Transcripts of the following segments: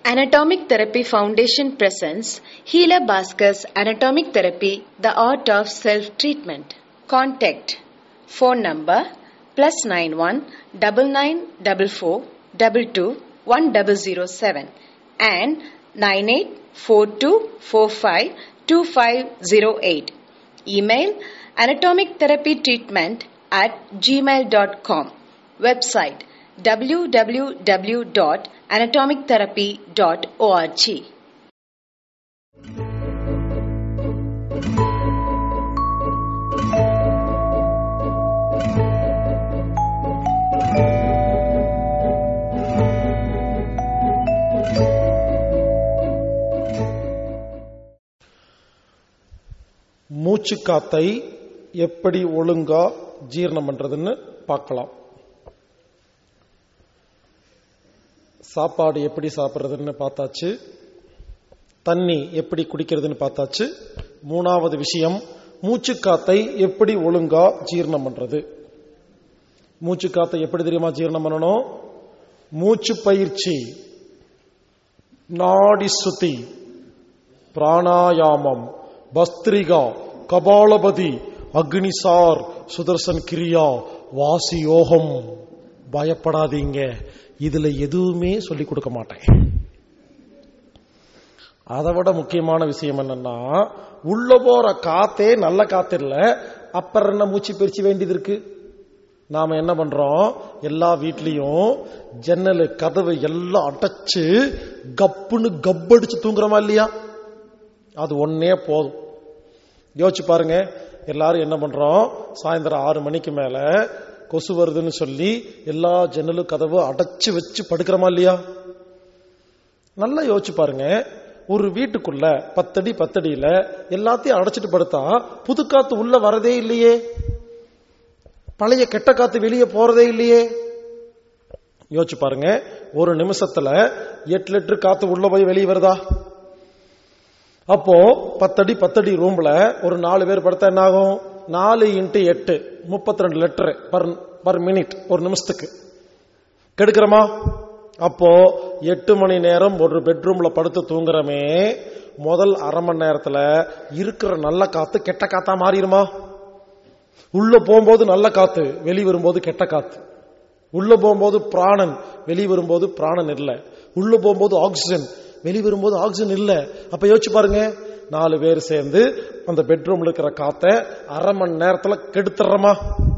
Anatomic Therapy Foundation presents Healer Bhaskars Anatomic Therapy The Art of Self Treatment. Contact Phone number plus 91 9944 22 1007 and 984245 2508. Email anatomictherapytreatment at gmail.com. Website www.anatomictherapy.org. மூச்சு காத்தை எப்படி ஒழுங்கா ஜீரணம் பண்றதுன்னு பார்க்கலாம் சாப்பாடு எப்படி சாப்பிட்றதுன்னு பார்த்தாச்சு தண்ணி எப்படி குடிக்கிறதுன்னு பார்த்தாச்சு மூணாவது விஷயம் மூச்சு காத்தை எப்படி ஒழுங்கா ஜீரணம் பண்றது மூச்சு காத்தை எப்படி தெரியுமா ஜீரணம் பண்ணணும் மூச்சு பயிற்சி நாடி சுத்தி பிராணாயாமம் பஸ்திரிகா கபாலபதி அக்னிசார் சுதர்சன் கிரியா வாசி யோகம் பயப்படாதீங்க இதுல எதுவுமே சொல்லிக் கொடுக்க மாட்டேன் அதை விட முக்கியமான விஷயம் என்னன்னா உள்ள போற காத்தே நல்ல காத்து இல்ல அப்புறம் என்ன மூச்சு பயிற்சி வேண்டியது இருக்கு நாம என்ன பண்றோம் எல்லா வீட்லயும் ஜன்னல் கதவு எல்லாம் அடைச்சு கப்புன்னு கப்படிச்சு தூங்குறோமா இல்லையா அது ஒன்னே போதும் யோசிச்சு பாருங்க எல்லாரும் என்ன பண்றோம் சாயந்தரம் ஆறு மணிக்கு மேல கொசு வருதுன்னு சொல்லி எல்லா ஜன்னலும் கதவு அடைச்சு வச்சு படுக்கிறோமா இல்லையா நல்லா யோசிச்சு பாருங்க ஒரு வீட்டுக்குள்ள பத்தடி பத்தடியில எல்லாத்தையும் அடைச்சிட்டு படுத்தா புது காத்து உள்ள வரதே இல்லையே பழைய கெட்ட காத்து வெளியே போறதே இல்லையே யோசிச்சு பாருங்க ஒரு நிமிஷத்துல எட்டு லிட்டர் காத்து உள்ள போய் வெளியே வருதா அப்போ பத்தடி பத்தடி ரூம்ல ஒரு நாலு பேர் படுத்தா என்ன ஆகும் நாலு இன்ட்டு எட்டு முப்பத்தி ரெண்டு லிட்டர் பர் பர் மினிட் ஒரு நிமிஷத்துக்கு கெடுக்கிறோமா அப்போ எட்டு மணி நேரம் ஒரு பெட்ரூம்ல படுத்து தூங்குறமே முதல் அரை மணி நேரத்துல இருக்கிற நல்ல காத்து கெட்ட காத்தா மாறிடுமா உள்ள போகும்போது நல்ல காத்து வெளி வரும்போது கெட்ட காத்து உள்ள போகும்போது பிராணன் வெளி வரும்போது பிராணன் இல்லை உள்ள போகும்போது ஆக்சிஜன் வெளி வரும்போது ஆக்சிஜன் இல்ல அப்ப யோசிச்சு பாருங்க நாலு பேர் சேர்ந்து அந்த பெட்ரூம்ல இருக்கிற காத்த அரை மணி நேரத்துல கெடுத்துறமா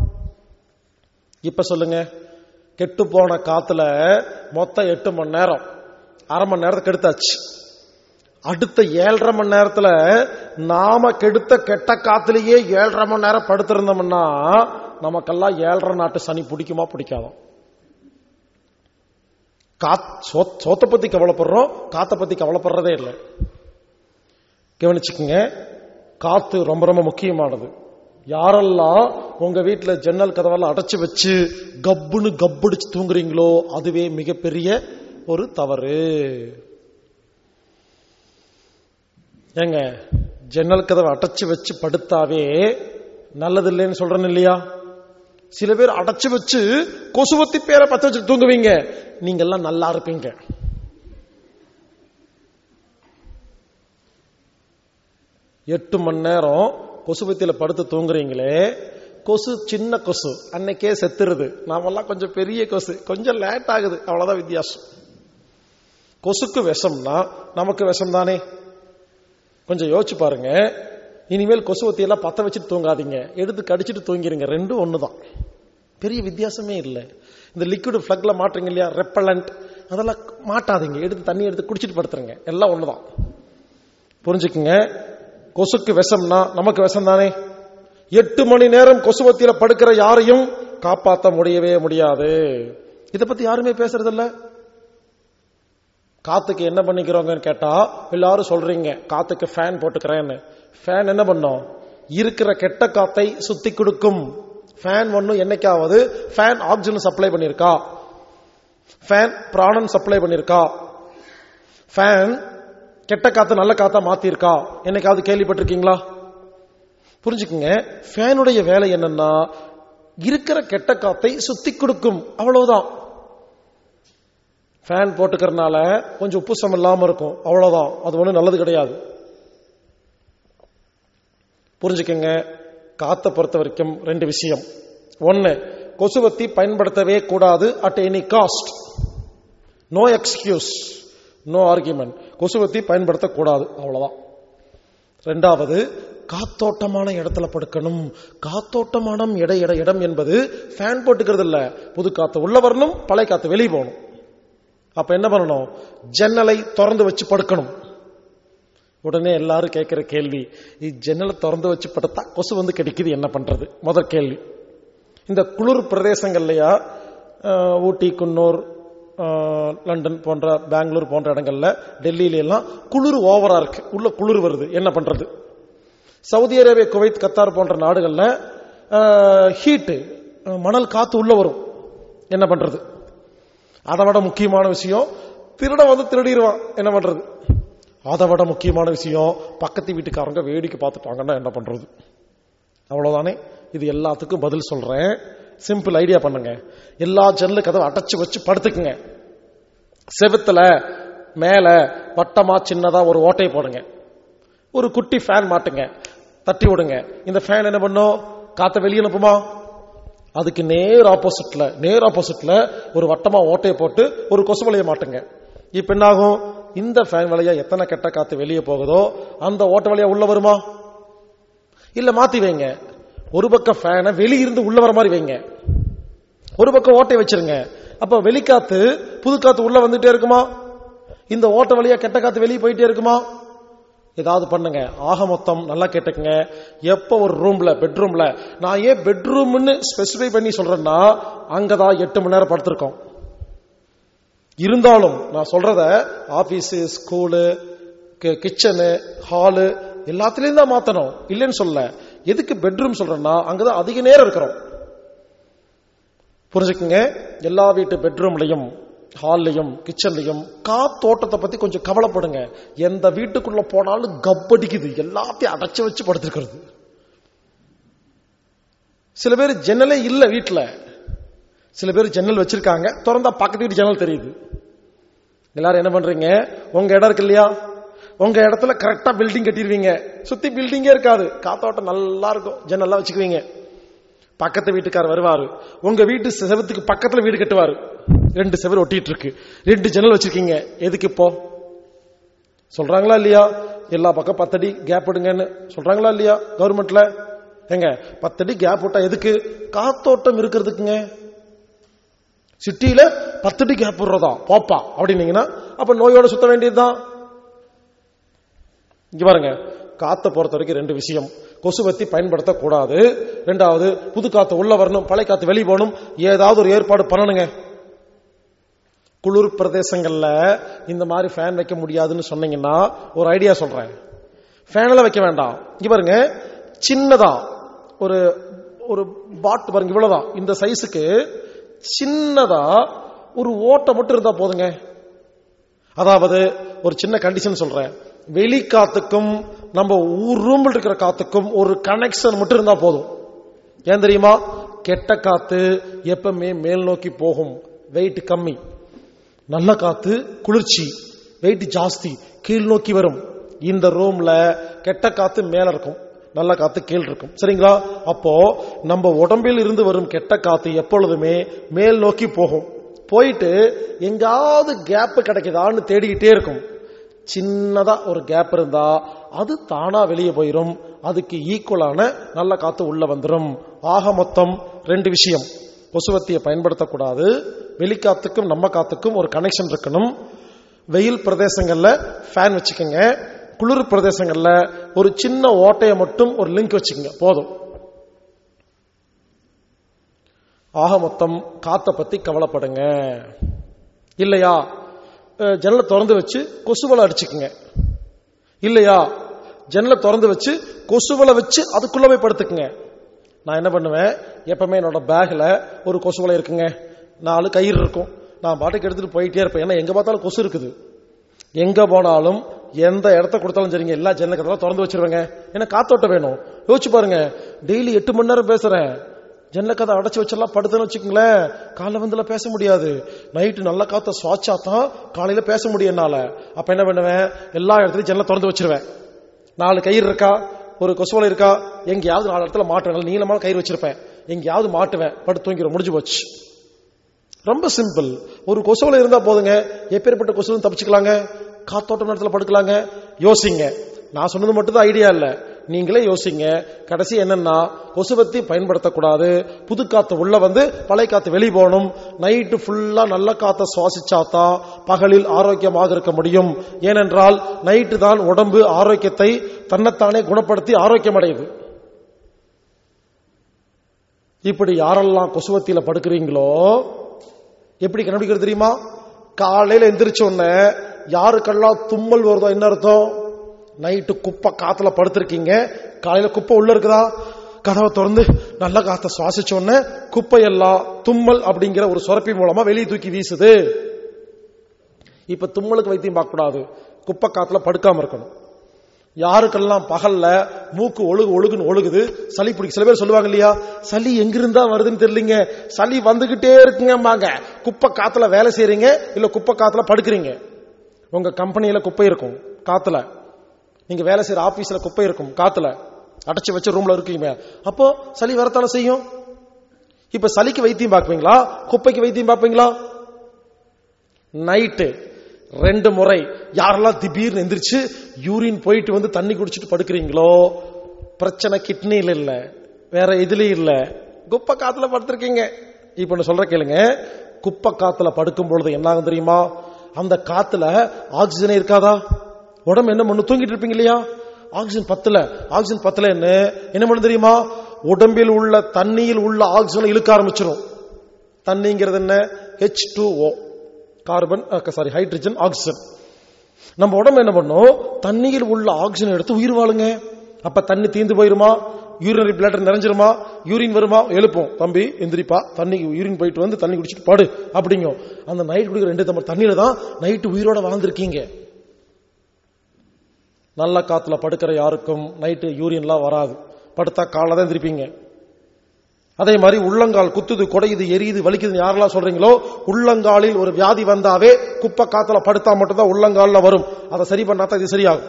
இப்ப சொல்லுங்க கெட்டு போன காத்துல மொத்தம் எட்டு மணி நேரம் அரை மணி நேரத்தை கெடுத்தாச்சு அடுத்த ஏழரை மணி நேரத்துல நாம கெடுத்த கெட்ட காத்துலயே ஏழரை மணி நேரம் படுத்திருந்தோம்னா நமக்கெல்லாம் ஏழரை நாட்டு சனி பிடிக்குமா பிடிக்காதோ சோத்தை பத்தி கவலைப்படுறோம் காத்த பத்தி கவலைப்படுறதே இல்லை கவனிச்சுக்குங்க காத்து ரொம்ப ரொம்ப முக்கியமானது யாரெல்லாம் உங்க வீட்டுல ஜன்னல் கதவெல்லாம் அடைச்சு வச்சு கப்புன்னு கப்படிச்சு தூங்குறீங்களோ அதுவே மிகப்பெரிய ஒரு தவறு ஏங்க ஜன்னல் கதவை அடைச்சு வச்சு படுத்தாவே நல்லது இல்லைன்னு சொல்றேன்னு இல்லையா சில பேர் அடைச்சு வச்சு கொசுவத்தி பேரை பத்த வச்சு தூங்குவீங்க நீங்க எல்லாம் நல்லா இருப்பீங்க எட்டு மணி நேரம் கொசுவத்தியில படுத்து தூங்குறீங்களே கொசு சின்ன கொசு அன்னைக்கே செத்துருது நாமெல்லாம் கொஞ்சம் பெரிய கொசு கொஞ்சம் லேட் ஆகுது அவ்வளவுதான் வித்தியாசம் கொசுக்கு விஷம்னா நமக்கு விஷம் தானே கொஞ்சம் யோசிச்சு பாருங்க இனிமேல் கொசுவத்தியெல்லாம் பத்த வச்சுட்டு தூங்காதீங்க எடுத்து கடிச்சிட்டு தூங்கிருங்க ரெண்டும் ஒண்ணுதான் பெரிய வித்தியாசமே இல்லை இந்த லிக்விட் பிளக்ல மாட்டுறீங்க இல்லையா ரெப்பலண்ட் அதெல்லாம் மாட்டாதீங்க எடுத்து தண்ணி எடுத்து குடிச்சிட்டு படுத்துருங்க எல்லாம் ஒண்ணுதான் புரிஞ்சுக்குங்க கொசுக்கு விஷம்னா நமக்கு விஷம் தானே எட்டு மணி நேரம் கொசுவத்தியில படுக்கிற யாரையும் காப்பாற்ற முடியவே முடியாது இதை பத்தி யாருமே பேசுறது இல்ல காத்துக்கு என்ன பண்ணிக்கிறோங்கன்னு கேட்டா எல்லாரும் சொல்றீங்க காத்துக்கு ஃபேன் போட்டுக்கிறேன்னு ஃபேன் என்ன பண்ணும் இருக்கிற கெட்ட காத்தை சுத்தி கொடுக்கும் ஃபேன் ஒன்னும் என்னைக்காவது ஃபேன் ஆக்சிஜன் சப்ளை பண்ணிருக்கா ஃபேன் பிராணன் சப்ளை பண்ணிருக்கா ஃபேன் கெட்ட காத்து நல்ல காத்தா மாத்திருக்கா என்னைக்காவது கேள்விப்பட்டிருக்கீங்களா புரிஞ்சுக்குங்க ஃபேனுடைய வேலை என்னன்னா இருக்கிற கெட்ட காத்தை சுத்தி கொடுக்கும் அவ்வளவுதான் ஃபேன் போட்டுக்கறனால கொஞ்சம் உப்புசம் இல்லாம இருக்கும் அவ்வளவுதான் அது ஒண்ணும் நல்லது கிடையாது புரிஞ்சுக்கங்க காத்த பொறுத்த வரைக்கும் ரெண்டு விஷயம் ஒன்னு கொசுவத்தி பயன்படுத்தவே கூடாது at any cost no excuse no argument கொசுவத்தி பயன்படுத்தக்கூடாது அவ்வளவுதான் ரெண்டாவது காத்தோட்டமான இடத்துல படுக்கணும் காத்தோட்டமான இட இட இடம் என்பது ஃபேன் போட்டுக்கிறது இல்ல புது காத்து உள்ள வரணும் பழைய காத்து வெளியே போகணும் அப்ப என்ன பண்ணணும் ஜன்னலை திறந்து வச்சு படுக்கணும் உடனே எல்லாரும் கேட்கிற கேள்வி ஜன்னலை திறந்து வச்சு படுத்தா கொசு வந்து கிடைக்குது என்ன பண்றது முதல் கேள்வி இந்த குளிர் பிரதேசங்கள்லயா அஹ், ஊட்டி குன்னூர் அஹ், லண்டன் போன்ற பெங்களூர் போன்ற இடங்கள்ல டெல்லியில எல்லாம் குளிர் ஓவரா இருக்கு உள்ள குளிர் வருது என்ன பண்றது சவுதி அரேபியா குவைத் கத்தார் போன்ற நாடுகள்ல ஹீட்டு மணல் காத்து உள்ள வரும் என்ன பண்றது அதை விட முக்கியமான விஷயம் திருட வந்து திருடிடுவான் என்ன பண்றது அதை விட முக்கியமான விஷயம் பக்கத்து வீட்டுக்காரங்க வேடிக்கை பார்த்துட்டாங்கன்னா என்ன பண்றது அவ்வளவுதானே இது எல்லாத்துக்கும் பதில் சொல்றேன் சிம்பிள் ஐடியா பண்ணுங்க எல்லா ஜன்னலு கதவை அடைச்சு வச்சு படுத்துக்குங்க செவுத்துல மேல வட்டமா சின்னதா ஒரு ஓட்டை போடுங்க ஒரு குட்டி ஃபேன் மாட்டுங்க தட்டி விடுங்க இந்த ஃபேன் என்ன பண்ணும் காத்த வெளியே அனுப்புமா அதுக்கு நேர் ஆப்போசிட்ல நேர் ஆப்போசிட்ல ஒரு வட்டமா ஓட்டையை போட்டு ஒரு கொசு வலையை மாட்டுங்க இப்ப என்ன ஆகும் இந்த ஃபேன் வழியா எத்தனை கெட்ட காத்து வெளியே போகுதோ அந்த ஓட்ட வழியா உள்ள வருமா இல்ல மாத்தி வைங்க ஒரு பக்கம் ஃபேனை வெளியிருந்து உள்ள வர மாதிரி வைங்க ஒரு பக்கம் ஓட்டை வச்சிருங்க அப்ப வெளிக்காத்து புது காத்து உள்ள வந்துட்டே இருக்குமா இந்த ஓட்ட வழியா கெட்ட காத்து வெளியே போயிட்டே இருக்குமா ஏதாவது பண்ணுங்க ஆக மொத்தம் நல்லா கேட்டுக்கங்க எப்ப ஒரு ரூம்ல பெட்ரூம்ல நான் ஏன் பெட்ரூம்னு ஸ்பெசிஃபை பண்ணி சொல்றேன்னா அங்கதான் எட்டு மணி நேரம் படுத்திருக்கோம் இருந்தாலும் நான் சொல்றத ஆபீஸ் ஸ்கூலு கிச்சனு ஹாலு எல்லாத்துலயும் தான் மாத்தணும் இல்லைன்னு சொல்ல எதுக்கு பெட்ரூம் சொல்றேன்னா அங்கதான் அதிக நேரம் இருக்கிறோம் புரிஞ்சுக்குங்க எல்லா வீட்டு பெட்ரூம்லயும் ஹால்லையும் கிச்சன்லயும் காத்தோட்டத்தை பத்தி கொஞ்சம் கவலைப்படுங்க எந்த வீட்டுக்குள்ள போனாலும் கப்படிக்குது எல்லாத்தையும் அடைச்சு வச்சு படுத்திருக்கிறது சில பேர் ஜன்னலே இல்ல வீட்டுல சில பேர் ஜன்னல் வச்சிருக்காங்க திறந்தா பக்கத்து வீட்டு ஜன்னல் தெரியுது எல்லாரும் என்ன பண்றீங்க உங்க இடம் இருக்கு இல்லையா உங்க இடத்துல கரெக்டா பில்டிங் கட்டிடுவீங்க சுத்தி பில்டிங்கே இருக்காது காத்தோட்டம் நல்லா இருக்கும் ஜன்னல்லாம் வச்சுக்குவீங்க பக்கத்து வீட்டுக்கார் வருவாரு உங்க வீட்டு செவத்துக்கு பக்கத்துல வீடு கட்டுவாரு ரெண்டு செவர் ஒட்டிட்டு இருக்கு ரெண்டு ஜன்னல் வச்சிருக்கீங்க எதுக்கு இப்போ சொல்றாங்களா இல்லையா எல்லா பக்கம் பத்தடி கேப் விடுங்கன்னு சொல்றாங்களா இல்லையா கவர்மெண்ட்ல எங்க பத்தடி கேப் விட்டா எதுக்கு காத்தோட்டம் இருக்கிறதுக்குங்க சிட்டியில பத்தடி கேப் விடுறதா போப்பா அப்படின்னீங்கன்னா அப்ப நோயோட சுத்த வேண்டியதுதான் இங்க பாருங்க காத்த பொறுத்த வரைக்கும் ரெண்டு விஷயம் கொசுவத்தி பயன்படுத்தக்கூடாது ரெண்டாவது புது காத்து உள்ள வரணும் பழைய காத்து வெளியே போகணும் ஏதாவது ஒரு ஏற்பாடு பண்ணணுங்க குளிர் பிரதேசங்கள்ல இந்த மாதிரி ஃபேன் வைக்க முடியாதுன்னு சொன்னீங்கன்னா ஒரு ஐடியா சொல்றேன் ஃபேன்ல வைக்க வேண்டாம் இங்க பாருங்க சின்னதா ஒரு ஒரு பாட் பாருங்க இவ்வளவுதான் இந்த சைஸுக்கு சின்னதா ஒரு ஓட்டை மட்டும் இருந்தா போதுங்க அதாவது ஒரு சின்ன கண்டிஷன் சொல்றேன் வெளி காத்துக்கும் நம்ம ஊர் ரூம்ல இருக்கிற காத்துக்கும் ஒரு கனெக்ஷன் மட்டும் இருந்தா போதும் ஏன் தெரியுமா கெட்ட காத்து எப்பவுமே மேல் நோக்கி போகும் வெயிட் கம்மி நல்ல காத்து குளிர்ச்சி வெயிட் ஜாஸ்தி கீழ் நோக்கி வரும் இந்த ரூம்ல கெட்ட காத்து மேல இருக்கும் நல்ல காத்து கீழ் இருக்கும் சரிங்களா அப்போ நம்ம உடம்பில் இருந்து வரும் கெட்ட காத்து எப்பொழுதுமே மேல் நோக்கி போகும் போயிட்டு எங்காவது கேப் கிடைக்குதான்னு தேடிக்கிட்டே இருக்கும் சின்னதா ஒரு கேப் இருந்தா அது தானா வெளியே போயிரும் அதுக்கு ஈக்குவலான நல்ல காத்து உள்ள வந்துடும் ஆக மொத்தம் ரெண்டு விஷயம் கொசுவத்தியை பயன்படுத்தக்கூடாது வெளிக்காத்துக்கும் நம்ம காத்துக்கும் ஒரு கனெக்ஷன் இருக்கணும் வெயில் பிரதேசங்கள்ல ஃபேன் வச்சுக்கோங்க குளிர் பிரதேசங்கள்ல ஒரு சின்ன ஓட்டையை மட்டும் ஒரு லிங்க் வச்சுக்கோங்க போதும் ஆக மொத்தம் காத்தை பத்தி கவலைப்படுங்க இல்லையா அஹ், ஜன்னலை திறந்து வச்சு கொசுவலை அடிச்சுக்குங்க இல்லையா ஜன்னலை திறந்து வச்சு கொசுவலை வச்சு அதுக்குள்ள போய் படுத்துக்குங்க நான் என்ன பண்ணுவேன் எப்பவுமே என்னோட பேக்ல ஒரு கொசுவலை இருக்குங்க நாலு கயிறு இருக்கும் நான் பாட்டுக்கு எடுத்துட்டு போயிட்டே இருப்பேன் ஏன்னா எங்க பார்த்தாலும் கொசு இருக்குது எங்க போனாலும் எந்த இடத்த கொடுத்தாலும் சரிங்க எல்லா ஜன்னல் கதவை திறந்து வச்சிருவேங்க ஏன்னா காத்தோட்டம் வேணும் யோசிச்சு பாருங்க டெய்லி எட்டு மணி நேரம் பேசுறேன் ஜன்னல கதை அடைச்சு வச்செல்லாம் படுத்துன்னு வச்சுக்கோங்களேன் காலைல வந்துல பேச முடியாது நைட்டு நல்ல காத்த சுவாச்சா தான் காலையில பேச முடியும் என்னால அப்ப என்ன பண்ணுவேன் எல்லா இடத்துலயும் ஜன்னல திறந்து வச்சிருவேன் நாலு கயிறு இருக்கா ஒரு கொசுவலை இருக்கா எங்கேயாவது நாலு இடத்துல மாட்டுவேன் நீளமான கயிறு வச்சிருப்பேன் எங்கேயாவது மாட்டுவேன் படுத்து தூங்கிடும் முடிஞ்சு போச்சு ரொம்ப சிம்பிள் ஒரு கொசுவலை இருந்தா போதுங்க எப்பேற்பட்ட கொசுவும் தப்பிச்சுக்கலாங்க காத்தோட்டம் இடத்துல படுக்கலாங்க யோசிங்க நான் சொன்னது மட்டும் தான் ஐடியா இல்ல நீங்களே யோசிங்க கடைசி என்னன்னா கொசுவத்தி பயன்படுத்தக்கூடாது புது காத்து உள்ள வந்து பழைய காத்து வெளியே போகணும் நைட்டு ஃபுல்லா நல்ல காத்த சுவாசிச்சாதான் பகலில் ஆரோக்கியமாக இருக்க முடியும் ஏனென்றால் நைட்டு தான் உடம்பு ஆரோக்கியத்தை தன்னைத்தானே குணப்படுத்தி ஆரோக்கியம் அடையுது இப்படி யாரெல்லாம் கொசுவத்தியில படுக்கிறீங்களோ எப்படி கண்டுபிடிக்கிறது தெரியுமா காலையில எந்திரிச்ச உடனே யாருக்கெல்லாம் தும்மல் வருதோ என்ன அர்த்தம் நைட்டு குப்பை காத்துல படுத்திருக்கீங்க காலையில குப்பை உள்ள இருக்குதா கதவை திறந்து நல்ல காத்த சுவாசிச்ச உடனே குப்பையெல்லாம் தும்மல் அப்படிங்கிற ஒரு சுரப்பி மூலமா வெளியே தூக்கி வீசுது இப்ப தும்மலுக்கு வைத்தியம் பார்க்க கூடாது குப்பை காத்துல படுக்காம இருக்கணும் யாருக்கெல்லாம் பகல்ல மூக்கு ஒழுகு ஒழுகுன்னு ஒழுகுது சளி பிடிக்கும் சில பேர் சொல்லுவாங்க இல்லையா சளி எங்கிருந்தா வருதுன்னு தெரியலீங்க சளி வந்துகிட்டே இருக்குங்கம்பாங்க குப்பை காத்துல வேலை செய்றீங்க இல்ல குப்பை காத்துல படுக்கிறீங்க உங்க கம்பெனியில குப்பை இருக்கும் காத்துல நீங்க வேலை செய்யற ஆபீஸ்ல குப்பை இருக்கும் காத்துல அடைச்சு வச்ச ரூம்ல இருக்கீங்க அப்போ சளி வரத்தானே செய்யும் இப்ப சளிக்கு வைத்தியம் பார்ப்பீங்களா குப்பைக்கு வைத்தியம் பார்ப்பீங்களா நைட்டு ரெண்டு முறை யாரெல்லாம் திடீர்னு எந்திரிச்சு யூரின் போயிட்டு வந்து தண்ணி குடிச்சிட்டு படுக்கிறீங்களோ பிரச்சனை கிட்னில இல்ல வேற எதுலயும் இல்ல குப்பை காத்துல படுத்திருக்கீங்க இப்ப நான் சொல்ற கேளுங்க குப்பை காத்துல படுக்கும் பொழுது என்ன ஆகும் தெரியுமா அந்த காத்துல ஆக்சிஜனே இருக்காதா உடம்பு என்ன பண்ணு தூங்கிட்டு இருப்பீங்க இல்லையா ஆக்சிஜன் பத்தல ஆக்சிஜன் பத்தல என்ன என்ன பண்ணு தெரியுமா உடம்பில் உள்ள தண்ணியில் உள்ள ஆக்சிஜனை இழுக்க ஆரம்பிச்சிடும் தண்ணிங்கிறது என்ன H two O carbon sorry hydrogen oxygen நம்ம உடம்பு என்ன பண்ணும் தண்ணியில் உள்ள ஆக்சிஜன் எடுத்து உயிர் வாழுங்க அப்ப தண்ணி தீந்து போயிருமா யூரினரி பிளாட்டர் நிறைஞ்சிருமா யூரின் வருமா எழுப்போம் தம்பி எந்திரிப்பா தண்ணி யூரின் போயிட்டு வந்து தண்ணி குடிச்சிட்டு படு அப்படிங்கும் அந்த நைட் குடிக்கிற ரெண்டு தம்பர் தண்ணியில தான் நைட்டு உயிரோட வாழ்ந்திருக்கீங்க நல்ல காத்துல படுக்கிற யாருக்கும் நைட்டு யூரியன்லாம் வராது படுத்தா காலைல தான் எந்திரிப்பீங்க அதே மாதிரி உள்ளங்கால் குத்துது கொடையுது எரியுது வலிக்குது யாரெல்லாம் சொல்றீங்களோ உள்ளங்காலில் ஒரு வியாதி வந்தாவே குப்பை காத்துல படுத்தா மட்டும்தான் உள்ளங்கால்ல வரும் அதை சரி பண்ணாதான் இது சரியாகும்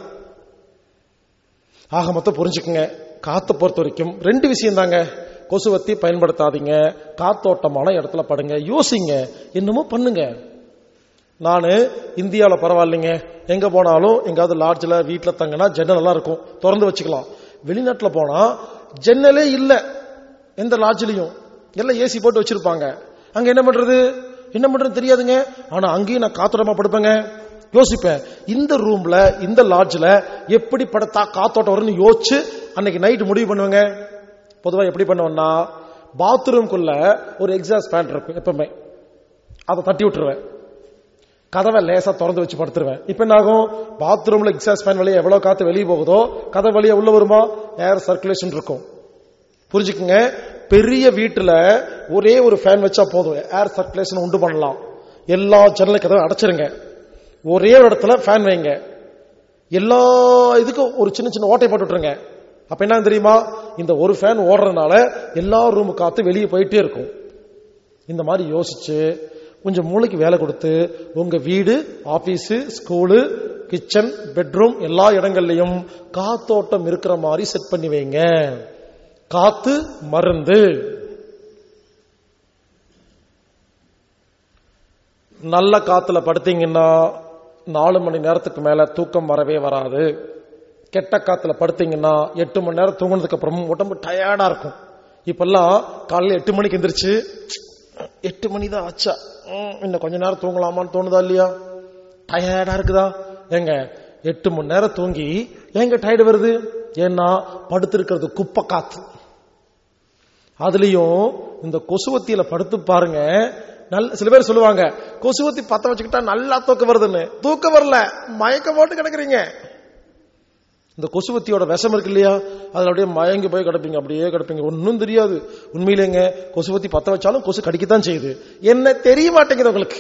ஆக மொத்தம் புரிஞ்சுக்குங்க காத்தை பொறுத்த வரைக்கும் ரெண்டு விஷயம் தாங்க கொசுவத்தி பயன்படுத்தாதீங்க காத்தோட்டமான இடத்துல படுங்க யோசிங்க என்னமோ பண்ணுங்க நானு இந்தியாவில் பரவாயில்லைங்க எங்க போனாலும் எங்காவது லாட்ஜில் வீட்டில் தங்கினா ஜன்னல் எல்லாம் இருக்கும் திறந்து வச்சுக்கலாம் வெளிநாட்டில் போனா ஜன்னலே இல்லை எந்த லாட்ஜ்லயும் எல்லாம் ஏசி போட்டு வச்சிருப்பாங்க அங்க என்ன பண்றது என்ன பண்றது தெரியாதுங்க ஆனா அங்கேயும் நான் காத்தோட்டமா படுப்பேங்க யோசிப்பேன் இந்த ரூம்ல இந்த லாட்ஜ்ல எப்படி படுத்தா காத்தோட்டம் வரும்னு யோசிச்சு அன்னைக்கு நைட் முடிவு பண்ணுவேங்க பொதுவா எப்படி பண்ணுவேன்னா பாத்ரூம்குள்ள ஒரு எக்ஸாஸ்ட் ஃபேன் இருக்கும் எப்பவுமே அதை தட்டி விட்டுருவேன் கதவை லேசா திறந்து வச்சு படுத்துருவேன் இப்ப என்ன ஆகும் பாத்ரூம்ல எக்ஸாஸ்ட் ஃபேன் வழியா எவ்வளவு காத்து வெளியே போகுதோ கதை வழியா உள்ள வருமா ஏர் சர்க்குலேஷன் இருக்கும் புரிஞ்சுக்குங்க பெரிய வீட்டுல ஒரே ஒரு ஃபேன் வச்சா போதும் ஏர் சர்க்குலேஷன் உண்டு பண்ணலாம் எல்லா ஜன்னல் கதவை அடைச்சிருங்க ஒரே ஒரு இடத்துல ஃபேன் வைங்க எல்லா இதுக்கும் ஒரு சின்ன சின்ன ஓட்டை போட்டு விட்டுருங்க அப்ப என்ன தெரியுமா இந்த ஒரு ஃபேன் ஓடுறதுனால எல்லா ரூமு காத்து வெளியே போயிட்டே இருக்கும் இந்த மாதிரி யோசிச்சு கொஞ்சம் மூளைக்கு வேலை கொடுத்து உங்க வீடு ஆபீஸ் ஸ்கூலு கிச்சன் பெட்ரூம் எல்லா இடங்கள்லயும் காத்தோட்டம் இருக்கிற மாதிரி செட் பண்ணி வைங்க காத்து மருந்து நல்ல காத்துல படுத்தீங்கன்னா நாலு மணி நேரத்துக்கு மேல தூக்கம் வரவே வராது கெட்ட காத்துல படுத்தீங்கன்னா எட்டு மணி நேரம் தூங்கினதுக்கு அப்புறம் உடம்பு டயர்டா இருக்கும் இப்பெல்லாம் காலையில எட்டு மணிக்கு எந்திரிச்சு எட்டு மணி தான் ஆச்சா ம், இன்னும் கொஞ்ச நேரம் தூங்கலாமான்னு தோணுதா இல்லையா டயர்டா இருக்குதா ஏங்க எட்டு மணி நேரம் தூங்கி ஏங்க டயர்டு வருது ஏன்னா படுத்திருக்கிறது குப்பை காத்து அதுலயும் இந்த கொசுவத்தியில படுத்து பாருங்க நல்ல சில பேர் சொல்லுவாங்க கொசுவத்தி பத்த வச்சுக்கிட்டா நல்லா தூக்கம் வருதுன்னு தூக்கம் வரல மயக்கம் போட்டு கிடக்குறீங்க இந்த கொசுவத்தியோட விஷம் இருக்கு இல்லையா அதுல அப்படியே மயங்கி போய் கிடப்பீங்க அப்படியே கிடப்பீங்க ஒன்னும் தெரியாது உண்மையிலேங்க கொசுவத்தி பத்த வச்சாலும் கொசு கடிக்கத்தான் செய்யுது என்ன தெரிய மாட்டேங்குது உங்களுக்கு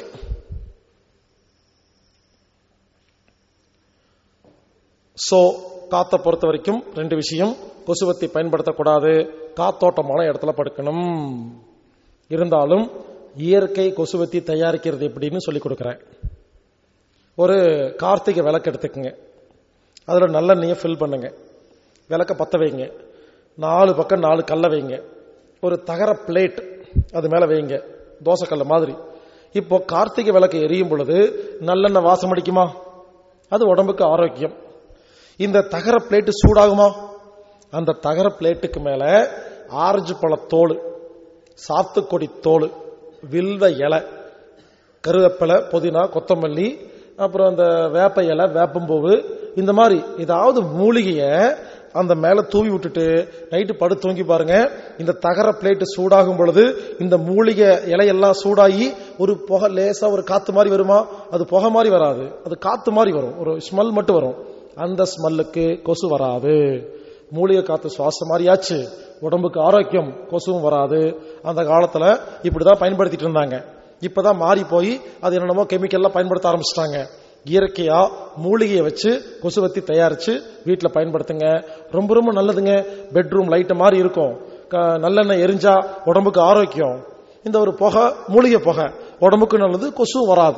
சோ காத்தை பொறுத்த வரைக்கும் ரெண்டு விஷயம் கொசுவத்தி பயன்படுத்தக்கூடாது காத்தோட்டமான இடத்துல படுக்கணும் இருந்தாலும் இயற்கை கொசுவத்தி தயாரிக்கிறது எப்படின்னு சொல்லி கொடுக்குறேன் ஒரு கார்த்திகை விளக்கு எடுத்துக்கங்க அதுல நல்லெண்ணெயை ஃபில் பண்ணுங்க விளக்க பத்த வைங்க நாலு பக்கம் நாலு கல்லை வைங்க ஒரு தகர பிளேட் அது மேல வைங்க தோசைக்கல்ல மாதிரி இப்போ கார்த்திகை விளக்கு எரியும் பொழுது நல்லெண்ணெய் வாசம் அடிக்குமா அது உடம்புக்கு ஆரோக்கியம் இந்த தகர பிளேட்டு சூடாகுமா அந்த தகர பிளேட்டுக்கு மேல ஆரஞ்சு பழ தோல் சாத்துக்கொடி தோல் வில்வ இலை கருவேப்பிலை புதினா கொத்தமல்லி அப்புறம் அந்த வேப்ப இலை வேப்பம்பூவு இந்த மாதிரி ஏதாவது மூலிகைய அந்த மேல தூவி விட்டுட்டு நைட்டு படு தூங்கி பாருங்க இந்த தகர பிளேட் சூடாகும் பொழுது இந்த மூலிகை இலையெல்லாம் சூடாகி ஒரு புகை லேசா ஒரு காத்து மாதிரி வருமா அது புகை மாதிரி வராது அது காத்து மாதிரி வரும் ஒரு ஸ்மெல் மட்டும் வரும் அந்த ஸ்மெல்லுக்கு கொசு வராது மூலிகை காத்து சுவாசம் மாதிரியாச்சு உடம்புக்கு ஆரோக்கியம் கொசுவும் வராது அந்த காலத்துல இப்படிதான் பயன்படுத்திட்டு இருந்தாங்க இப்பதான் மாறி போய் அது என்னென்னமோ கெமிக்கல்லாம் பயன்படுத்த ஆரம்பிச்சிட்டாங்க இயற்கையா மூலிகையை வச்சு கொசுவத்தி தயாரிச்சு வீட்டுல பயன்படுத்துங்க ரொம்ப ரொம்ப நல்லதுங்க பெட்ரூம் லைட் மாதிரி இருக்கும் க- நல்லெண்ணெய் எரிஞ்சா உடம்புக்கு ஆரோக்கியம் இந்த ஒரு புகை மூலிகை புகை உடம்புக்கு நல்லது கொசுவும் வராது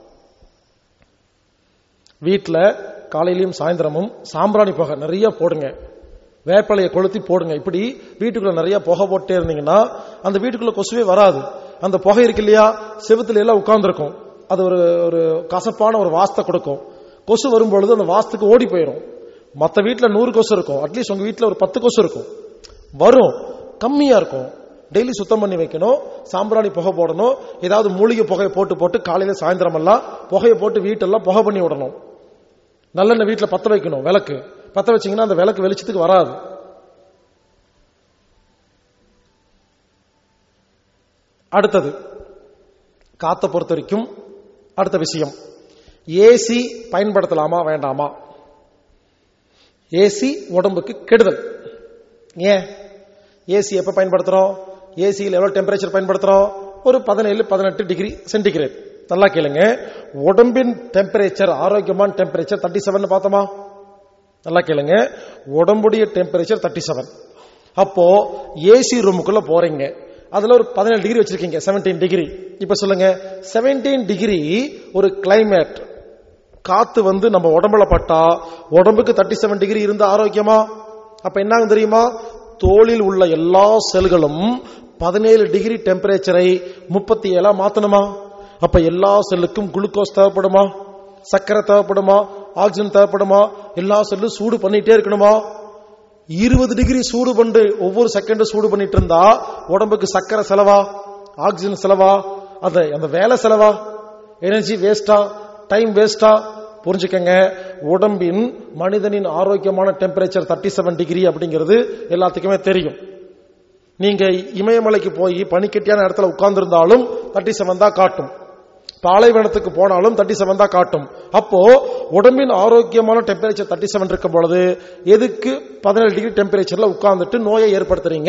வீட்டுல காலையிலயும் சாயந்தரமும் சாம்பிராணி புகை நிறைய போடுங்க வேப்பலையை கொளுத்தி போடுங்க இப்படி வீட்டுக்குள்ள நிறைய புகை போட்டே இருந்தீங்கன்னா அந்த வீட்டுக்குள்ள கொசுவே வராது அந்த புகை இருக்கு இல்லையா செவுத்துல எல்லாம் உட்கார்ந்துருக்கும் அது ஒரு ஒரு கசப்பான ஒரு வாசத்தை கொடுக்கும் கொசு வரும்பொழுது அந்த வாசத்துக்கு ஓடி போயிடும் மத்த வீட்டுல நூறு கொசு இருக்கும் அட்லீஸ்ட் உங்க வீட்டுல ஒரு பத்து கொசு இருக்கும் வரும் கம்மியா இருக்கும் டெய்லி சுத்தம் பண்ணி வைக்கணும் சாம்பிராணி புகை போடணும் ஏதாவது மூலிகை புகையை போட்டு போட்டு காலையில சாயந்தரம் எல்லாம் புகையை போட்டு வீட்டெல்லாம் புகை பண்ணி விடணும் நல்லெண்ணெய் வீட்டுல பத்த வைக்கணும் விளக்கு பத்த வச்சீங்கன்னா அந்த விளக்கு வெளிச்சத்துக்கு வராது அடுத்தது காத்த பொறுத்த வரைக்கும் அடுத்த விஷயம் ஏசி பயன்படுத்தலாமா வேண்டாமா ஏசி உடம்புக்கு கெடுதல் ஏன் ஏசி எப்ப பயன்படுத்துறோம் ஏசியில் எவ்வளவு டெம்பரேச்சர் பயன்படுத்துறோம் ஒரு பதினேழு பதினெட்டு டிகிரி சென்டிகிரேட் நல்லா கேளுங்க உடம்பின் டெம்பரேச்சர் ஆரோக்கியமான டெம்பரேச்சர் தேர்ட்டி செவன் பார்த்தோமா நல்லா கேளுங்க உடம்புடைய டெம்பரேச்சர் தேர்ட்டி செவன் அப்போ ஏசி ரூமுக்குள்ள போறீங்க அதுல ஒரு பதினேழு டிகிரி வச்சிருக்கீங்க 17 டிகிரி இப்ப சொல்லுங்க 17 டிகிரி ஒரு கிளைமேட் காத்து வந்து நம்ம உடம்புல பட்டா உடம்புக்கு தேர்ட்டி செவன் டிகிரி இருந்த ஆரோக்கியமா அப்ப என்ன தெரியுமா தோலில் உள்ள எல்லா செல்களும் பதினேழு டிகிரி டெம்பரேச்சரை முப்பத்தி ஏழா மாத்தணுமா அப்ப எல்லா செல்லுக்கும் குளுக்கோஸ் தேவைப்படுமா சர்க்கரை தேவைப்படுமா ஆக்சிஜன் தேவைப்படுமா எல்லா செல்லும் சூடு பண்ணிட்டே இருக்கணுமா இருபது டிகிரி சூடு பண்ணி ஒவ்வொரு செகண்டும் சூடு பண்ணிட்டு இருந்தா உடம்புக்கு சர்க்கரை செலவா ஆக்சிஜன் செலவா அந்த அந்த வேலை செலவா எனர்ஜி வேஸ்டா டைம் வேஸ்டா புரிஞ்சுக்கங்க உடம்பின் மனிதனின் ஆரோக்கியமான டெம்பரேச்சர் தேர்ட்டி செவன் டிகிரி அப்படிங்கிறது எல்லாத்துக்குமே தெரியும் நீங்க இமயமலைக்கு போய் பனிக்கட்டியான இடத்துல உட்கார்ந்திருந்தாலும் தேர்ட்டி செவன் தான் காட்டும் பாலைவனத்துக்கு போனாலும் தேர்ட்டி செவன் தான் காட்டும் அப்போ உடம்பின் ஆரோக்கியமான டெம்பரேச்சர் தேர்ட்டி செவன் இருக்கும் பொழுது எதுக்கு பதினேழு டிகிரி டெம்பரேச்சர்ல உட்கார்ந்துட்டு நோயை ஏற்படுத்துறீங்க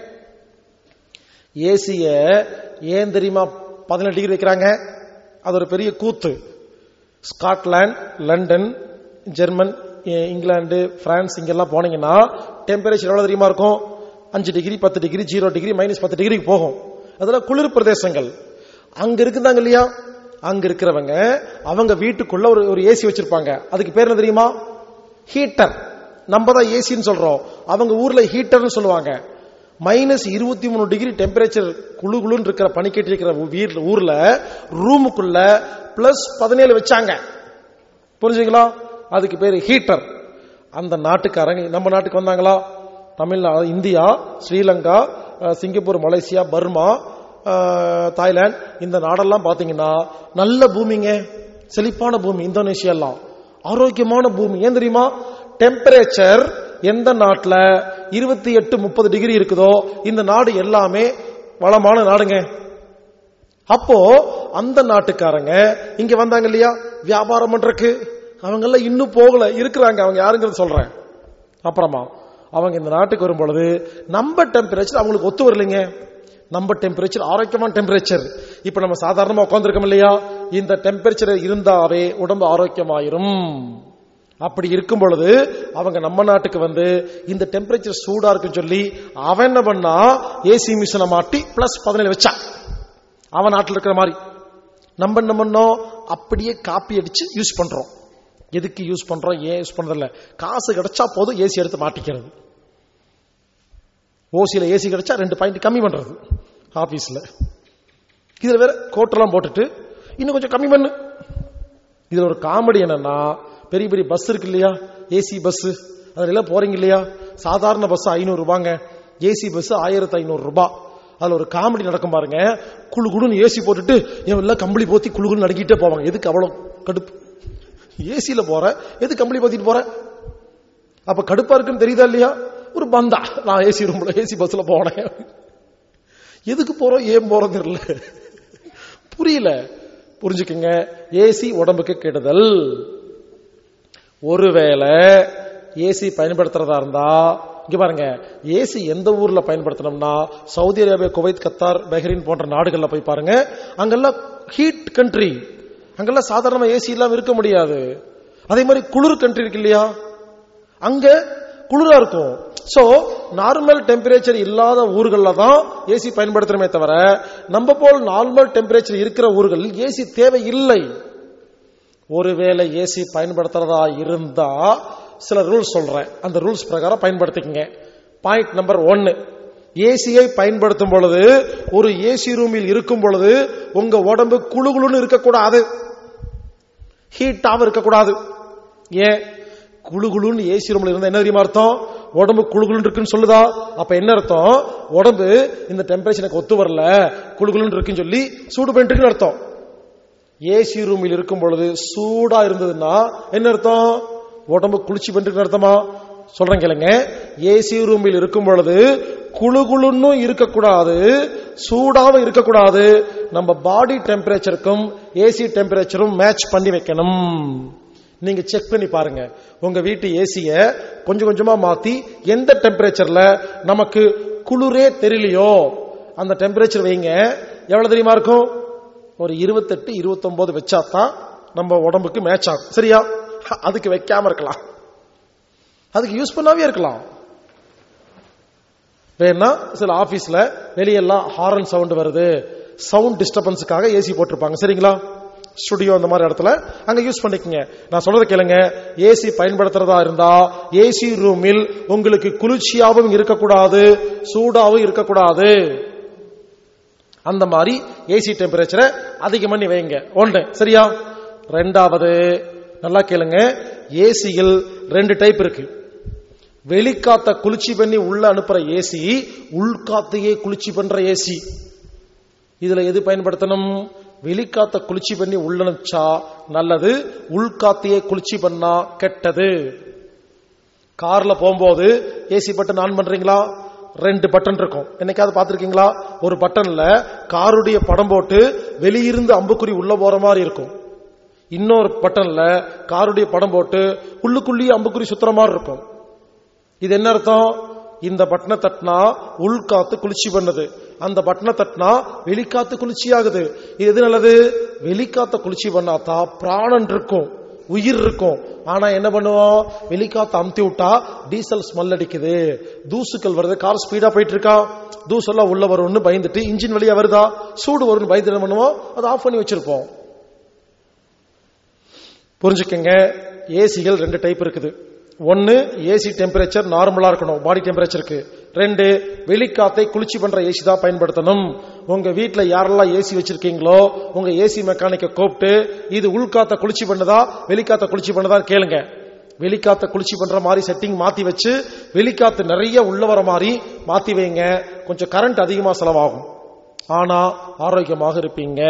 ஏசிய ஏன் தெரியுமா பதினேழு டிகிரி வைக்கிறாங்க அது ஒரு பெரிய கூத்து ஸ்காட்லாந்து லண்டன் ஜெர்மன் இ- இங்கிலாந்து பிரான்ஸ் இங்கெல்லாம் போனீங்கன்னா டெம்பரேச்சர் எவ்வளவு தெரியுமா இருக்கும் அஞ்சு டிகிரி பத்து டிகிரி ஜீரோ டிகிரி மைனஸ் பத்து டிகிரிக்கு போகும் அதெல்லாம் குளிர் பிரதேசங்கள் அங்க இருக்குதாங்க இல்லையா அங்க இருக்கிறவங்க அவங்க வீட்டுக்குள்ள ஒரு ஒரு ஏசி வச்சிருப்பாங்க அதுக்கு பேர் என்ன தெரியுமா ஹீட்டர் நம்ம தான் ஏசின்னு சொல்றோம் அவங்க ஊர்ல ஹீட்டர்னு சொல்லுவாங்க மைனஸ் இருபத்தி மூணு டிகிரி டெம்பரேச்சர் குளு குளுன்னு இருக்கிற பனிக்கட்டி இருக்கிற வீட்ல- ஊர்ல ரூமுக்குள்ள பிளஸ் பதினேழு வச்சாங்க புரிஞ்சுங்களா அதுக்கு பேரு ஹீட்டர் அந்த நாட்டுக்காரங்க நம்ம நாட்டுக்கு வந்தாங்களா தமிழ்நாடு இந்தியா ஸ்ரீலங்கா அஹ், சிங்கப்பூர் மலேசியா பர்மா அஹ், தாய்லாந்து இந்த நாடெல்லாம் பாத்தீங்கன்னா நல்ல பூமிங்க செழிப்பான பூமி இந்தோனேஷியா எல்லாம் ஆரோக்கியமான பூமி ஏன் தெரியுமா டெம்பரேச்சர் எந்த நாட்டுல இருபத்தி எட்டு முப்பது டிகிரி இருக்குதோ இந்த நாடு எல்லாமே வளமான நாடுங்க அப்போ அந்த நாட்டுக்காரங்க இங்க வந்தாங்க இல்லையா வியாபாரம் பண்றதுக்கு அவங்க எல்லாம் இன்னும் போகல இருக்கிறாங்க அவங்க யாருங்கிறது சொல்றேன் அப்புறமா அவங்க இந்த நாட்டுக்கு வரும் பொழுது நம்ம டெம்பரேச்சர் அவங்களுக்கு ஒத்து வரலைங்க நம்ம டெம்பரேச்சர் ஆரோக்கியமான டெம்பரேச்சர் இப்ப நம்ம சாதாரணமா உட்காந்துருக்கோம் இல்லையா இந்த டெம்பரேச்சர் இருந்தாவே உடம்பு ஆரோக்கியமாயிரும் அப்படி இருக்கும் பொழுது அவங்க நம்ம நாட்டுக்கு வந்து இந்த டெம்பரேச்சர் சூடா இருக்குன்னு சொல்லி அவன் என்ன பண்ணா ஏசி மிஷினை மாட்டி பிளஸ் பதினேழு வச்சான் அவன் நாட்டில் இருக்கிற மாதிரி நம்ம என்ன பண்ணோம் அப்படியே காப்பி அடிச்சு யூஸ் பண்றோம் எதுக்கு யூஸ் பண்றோம் ஏன் யூஸ் பண்றதில்ல காசு கிடைச்சா போதும் ஏசி எடுத்து மாட்டிக்கிறது ஓசியில ஏசி கிடைச்சா ரெண்டு பாயிண்ட் கம்மி பண்றது ஆபீஸ்ல இதுல வேற கோட்டெல்லாம் போட்டுட்டு இன்னும் கொஞ்சம் கம்மி பண்ணு இதுல ஒரு காமெடி என்னன்னா பெரிய பெரிய பஸ் இருக்கு இல்லையா ஏசி பஸ் அதுல எல்லாம் போறீங்க இல்லையா சாதாரண பஸ் ஐநூறு ரூபாங்க ஏசி பஸ் ஆயிரத்தி ஐநூறு ரூபாய் அதுல ஒரு காமெடி நடக்கும் பாருங்க குழு குழுன்னு ஏசி போட்டுட்டு இவன் எல்லாம் கம்பளி போத்தி குழு குழு நடுக்கிட்டே போவாங்க எதுக்கு அவ்வளவு கடுப்பு ஏசியில போற எது கம்பளி போத்திட்டு போற அப்ப கடுப்பா இருக்குன்னு தெரியுதா இல்லையா ஒரு பந்தா நான் ஏசி ரூம்ல ஏசி பஸ்ல போனேன் எதுக்கு போறோம் ஏன் போறோம் தெரியல புரியல புரிஞ்சுக்குங்க ஏசி உடம்புக்கு கெடுதல் ஒருவேளை ஏசி பயன்படுத்துறதா இருந்தா இங்க பாருங்க ஏசி எந்த ஊர்ல பயன்படுத்தணும்னா Saudi Arabia Kuwait Qatar Bahrain போன்ற நாடுகள்ல போய் பாருங்க அங்கெல்லாம் ஹீட் கண்ட்ரி அங்கெல்லாம் சாதாரண ஏசி இல்லாம இருக்க முடியாது அதே மாதிரி குளிர் கண்ட்ரி இருக்கு இல்லையா அங்க குளிரா இருக்கும் சோ நார்மல் டெம்பரேச்சர் இல்லாத ஊர்கள்ல தான் ஏசி பயன்படுத்துறமே தவிர நம்ம போல் நார்மல் டெம்பரேச்சர் இருக்கிற ஊர்களில் ஏசி தேவை இல்லை ஒருவேளை ஏசி பயன்படுத்துறதா இருந்தா சில ரூல்ஸ் சொல்றேன் அந்த ரூல்ஸ் பிரகாரம் பயன்படுத்திக்கங்க பாயிண்ட் நம்பர் ஒன்னு ஏசியை பயன்படுத்தும் பொழுது ஒரு ஏசி ரூமில் இருக்கும் பொழுது உங்க உடம்பு குழுகுழுன்னு இருக்கக்கூடாது ஹீட்டாவும் இருக்கக்கூடாது ஏன் குழுகுழுன்னு ஏசி ரூம்ல இருந்தா என்ன தெரியுமா அர்த்தம் உடம்பு குழுகுழுன்னு இருக்குன்னு சொல்லுதா அப்ப என்ன அர்த்தம் உடம்பு இந்த டெம்பரேச்சர் எனக்கு ஒத்து வரல குழுகுழுன்னு இருக்குன்னு சொல்லி சூடு பண்ணிட்டு இருக்குன்னு அர்த்தம் ஏசி ரூமில் இருக்கும் பொழுது சூடா இருந்ததுன்னா என்ன அர்த்தம் உடம்பு குளிச்சு பண்ணிட்டு அர்த்தமா சொல்றேன் கேளுங்க ஏசி ரூமில் இருக்கும் பொழுது குழு குழுன்னு இருக்கக்கூடாது சூடாவும் இருக்கக்கூடாது நம்ம பாடி டெம்பரேச்சருக்கும் ஏசி டெம்பரேச்சரும் மேட்ச் பண்ணி வைக்கணும் நீங்க செக் பண்ணி பாருங்க உங்க வீட்டு ஏசிய கொஞ்சம் கொஞ்சமா மாத்தி எந்த டெம்பரேச்சர்ல நமக்கு குளிரே தெரியலையோ அந்த டெம்பரேச்சர் வைங்க எவ்வளவு தெரியுமா இருக்கும் ஒரு இருபத்தெட்டு இருபத்தொன்பது வச்சாதான் நம்ம உடம்புக்கு மேட்ச் ஆகும் சரியா அதுக்கு வைக்காம இருக்கலாம் அதுக்கு யூஸ் பண்ணாவே இருக்கலாம் வேணா சில ஆபீஸ்ல வெளியெல்லாம் ஹாரன் சவுண்ட் வருது சவுண்ட் டிஸ்டர்பன்ஸுக்காக ஏசி போட்டிருப்பாங்க சரிங்களா ஸ்டுடியோ அந்த மாதிரி இடத்துல அங்க யூஸ் பண்ணிக்கங்க நான் சொல்றத கேளுங்க ஏசி பயன்படுத்துறதா இருந்தா ஏசி ரூமில் உங்களுக்கு குளிர்ச்சியாவும் இருக்கக்கூடாது சூடாவும் இருக்கக்கூடாது அந்த மாதிரி ஏசி டெம்பரேச்சரை அதிகம் பண்ணி வைங்க ஒன்று சரியா ரெண்டாவது நல்லா கேளுங்க ஏசியில் ரெண்டு டைப் இருக்கு வெளிக்காத்த குளிர்ச்சி பண்ணி உள்ள அனுப்புற ஏசி உள்காத்தையே குளிர்ச்சி பண்ற ஏசி இதுல எது பயன்படுத்தணும் வெளிக்காத்த குளிர்ச்சி பண்ணி உள்ள அனுப்பிச்சா நல்லது உள்காத்தையே குளிர்ச்சி பண்ணா கெட்டது கார்ல போகும்போது ஏசி பட்டன் ஆன் பண்றீங்களா ரெண்டு பட்டன் இருக்கும் என்னைக்காவது பார்த்திருக்கீங்களா ஒரு பட்டன்ல காருடைய படம் போட்டு வெளியிருந்து அம்புக்குறி உள்ள போற மாதிரி இருக்கும் இன்னொரு பட்டன்ல காருடைய படம் போட்டு உள்ளுக்குள்ளேயே அம்புக்குறி சுத்துற மாதிரி இருக்கும் இது என்ன அர்த்தம் இந்த பட்டனை தட்டினா உள்காத்து குளிர்ச்சி பண்ணுது அந்த பட்டனை தட்டினா வெளிக்காத்து குளிர்ச்சி ஆகுது இது எது நல்லது வெளிக்காத்த குளிர்ச்சி பண்ணாதா பிராணன் இருக்கும் உயிர் இருக்கும் ஆனா என்ன பண்ணுவோம் வெளிக்காத்து அமுத்தி விட்டா டீசல் ஸ்மெல் அடிக்குது தூசுக்கள் வருது கார் ஸ்பீடா போயிட்டு இருக்கா தூசெல்லாம் உள்ள வரும்னு பயந்துட்டு இன்ஜின் வழியா வருதா சூடு வரும்னு பயந்து என்ன பண்ணுவோம் அதை ஆஃப் பண்ணி வச்சிருப்போம் புரிஞ்சுக்கங்க ஏசிகள் ரெண்டு டைப் இருக்குது ஒன்னு ஏசி டெம்பரேச்சர் நார்மலா இருக்கணும் பாடி டெம்பரேச்சருக்கு ரெண்டு வெளிக்காத்தை குளிர்ச்சி பண்ற ஏசி தான் பயன்படுத்தணும் உங்க வீட்டுல யாரெல்லாம் ஏசி வச்சிருக்கீங்களோ உங்க ஏசி மெக்கானிக்க கூப்பிட்டு இது உள்காத்த குளிர்ச்சி பண்ணுதா வெளிக்காத்த குளிர்ச்சி பண்ணுதா கேளுங்க வெளிக்காத்த குளிர்ச்சி பண்ற மாதிரி செட்டிங் மாத்தி வச்சு வெளிக்காத்து நிறைய உள்ள வர மாதிரி மாத்தி வைங்க கொஞ்சம் கரண்ட் அதிகமா செலவாகும் ஆனா ஆரோக்கியமாக இருப்பீங்க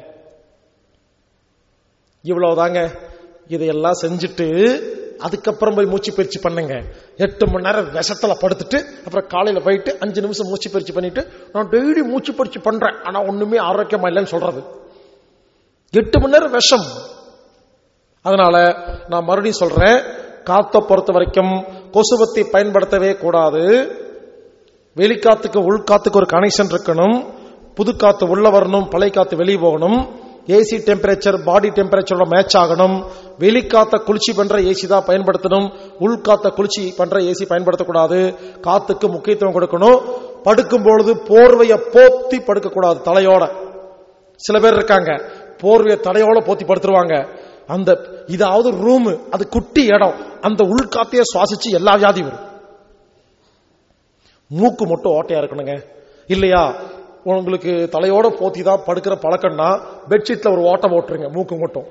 இவ்வளவுதாங்க இதையெல்லாம் செஞ்சுட்டு அதுக்கப்புறம் போய் மூச்சு பயிற்சி பண்ணுங்க எட்டு மணி நேரம் விஷத்துல படுத்துட்டு அப்புறம் காலையில போயிட்டு அஞ்சு நிமிஷம் மூச்சு பயிற்சி பண்ணிட்டு நான் டெய்லி மூச்சு பயிற்சி பண்றேன் ஆனா ஒண்ணுமே ஆரோக்கியமா இல்லைன்னு சொல்றது எட்டு மணி நேரம் விஷம் அதனால நான் மறுபடியும் சொல்றேன் காத்த பொறுத்த வரைக்கும் கொசுவத்தை பயன்படுத்தவே கூடாது வெளிக்காத்துக்கு உள்காத்துக்கு ஒரு கனெக்ஷன் இருக்கணும் புது காத்து உள்ள வரணும் பழைய காத்து வெளியே போகணும் ஏசி டெம்பரேச்சர் பாடி டெம்பரேச்சரோட மேட்ச் ஆகணும் வெளிக்காத்த குளிர்ச்சி பண்ற ஏசி தான் பயன்படுத்தணும் உள்காத்த குளிர்ச்சி பண்ற ஏசி பயன்படுத்தக்கூடாது காத்துக்கு முக்கியத்துவம் கொடுக்கணும் படுக்கும் பொழுது போர்வைய போத்தி படுக்க கூடாது தலையோட சில பேர் இருக்காங்க போர்வைய தலையோட போத்தி படுத்துருவாங்க அந்த இதாவது ரூம் அது குட்டி இடம் அந்த உள்காத்தையே சுவாசிச்சு எல்லா வியாதி வரும் மூக்கு மட்டும் ஓட்டையா இருக்கணுங்க இல்லையா உங்களுக்கு தலையோட போத்தி தான் படுக்கிற பழக்கம்னா பெட்ஷீட்ல ஒரு ஓட்டம் ஓட்டுருங்க மூக்கு மட்டும்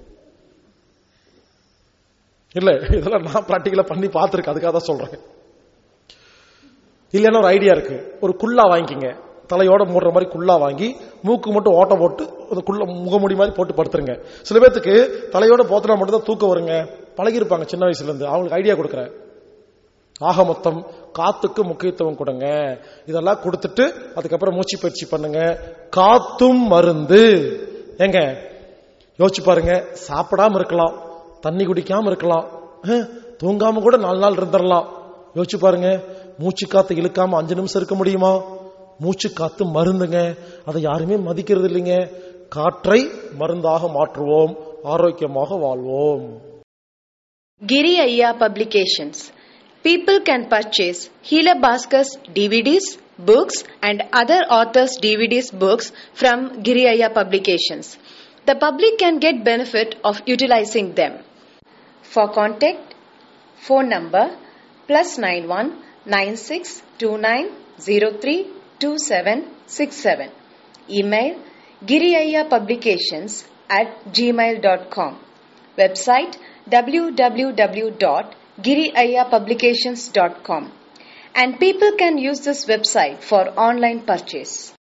இல்ல இதெல்லாம் நான் பிராக்டிகலா பண்ணி பார்த்திருக்கேன் அதுக்காக தான் சொல்றேன் இல்லைன்னா ஒரு ஐடியா இருக்கு ஒரு குல்லா வாங்கிக்கிங்க தலையோட மூடுற மாதிரி குல்லா வாங்கி மூக்கு மட்டும் ஓட்டம் போட்டு அந்த குள்ள முகமுடி மாதிரி போட்டு படுத்துருங்க சில பேர்த்துக்கு தலையோட போத்தினா மட்டும் தான் தூக்கம் வருங்க பழகிருப்பாங்க சின்ன வயசுல இருந்து அவங்களுக்கு ஐடியா கொடுக்குறேன் ஆக மொத்தம் காத்துக்கு முக்கியத்துவம் கொடுங்க இதெல்லாம் கொடுத்துட்டு அதுக்கப்புறம் மூச்சு பயிற்சி பண்ணுங்க காத்தும் மருந்து ஏங்க யோசிச்சு பாருங்க சாப்பிடாம இருக்கலாம் தண்ணி குடிக்காம இருக்கலாம் அஹ், தூங்காம கூட நாலு நாள் இருந்துடலாம் யோசிச்சு பாருங்க மூச்சு காத்து இழுக்காம அஞ்சு நிமிஷம் இருக்க முடியுமா மூச்சு காத்து மருந்துங்க அதை யாருமே மதிக்கிறது இல்லைங்க காற்றை மருந்தாக மாற்றுவோம் ஆரோக்கியமாக வாழ்வோம் Giri Ayya Publications. People can purchase Hila Bhaskars DVDs, books, and other authors' DVDs, books from Giri Ayya Publications. The public can get benefit of utilizing them. For contact, phone number plus 91 96 29 03 27 67. Email giriaya publications at gmail.com. Website www.giriayapublications.com. And people can use this website for online purchase.